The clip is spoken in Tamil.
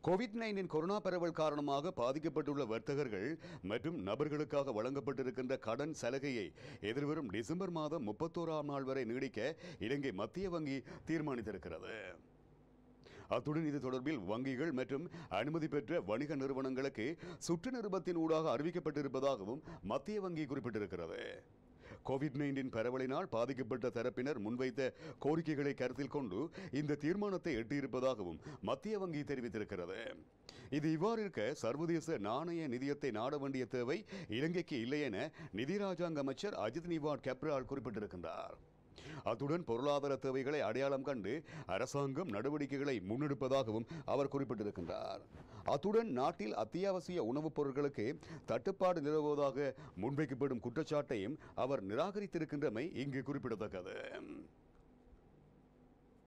கோவிட் நைன்டீன் கொரோனா பரவல் காரணமாக பாதிக்கப்பட்டுள்ள வர்த்தகர்கள் மற்றும் நபர்களுக்காக வழங்கப்பட்டிருக்கின்ற கடன் சலுகையை எதிர்வரும் டிசம்பர் மாதம் முப்பத்தோராம் நாள் வரை நீடிக்க இலங்கை மத்திய வங்கி தீர்மானித்திருக்கிறது அத்துடன் இது தொடர்பில் வங்கிகள் மற்றும் அனுமதி பெற்ற வணிக நிறுவனங்களுக்கு சுற்று நிருபத்தின் ஊடாக அறிவிக்கப்பட்டிருப்பதாகவும் மத்திய வங்கி குறிப்பிட்டிருக்கிறது கோவிட் நைன்டீன் பரவலினால் பாதிக்கப்பட்ட தரப்பினர் முன்வைத்த கோரிக்கைகளை கருத்தில் கொண்டு இந்த தீர்மானத்தை எட்டியிருப்பதாகவும் மத்திய வங்கி தெரிவித்திருக்கிறது இது இவ்வாறு இருக்க சர்வதேச நாணய நிதியத்தை நாட வேண்டிய தேவை இலங்கைக்கு இல்லை என நிதி ராஜாங்க அமைச்சர் அஜித் நிவாட் கெப்ரால் குறிப்பிட்டிருக்கின்றார் அத்துடன் பொருளாதார தேவைகளை அடையாளம் கண்டு அரசாங்கம் நடவடிக்கைகளை முன்னெடுப்பதாகவும் அவர் குறிப்பிட்டிருக்கின்றார் அத்துடன் நாட்டில் அத்தியாவசிய உணவுப் பொருட்களுக்கு தட்டுப்பாடு நிலவுவதாக முன்வைக்கப்படும் குற்றச்சாட்டையும் அவர் நிராகரித்திருக்கின்றமை இங்கு குறிப்பிடத்தக்கது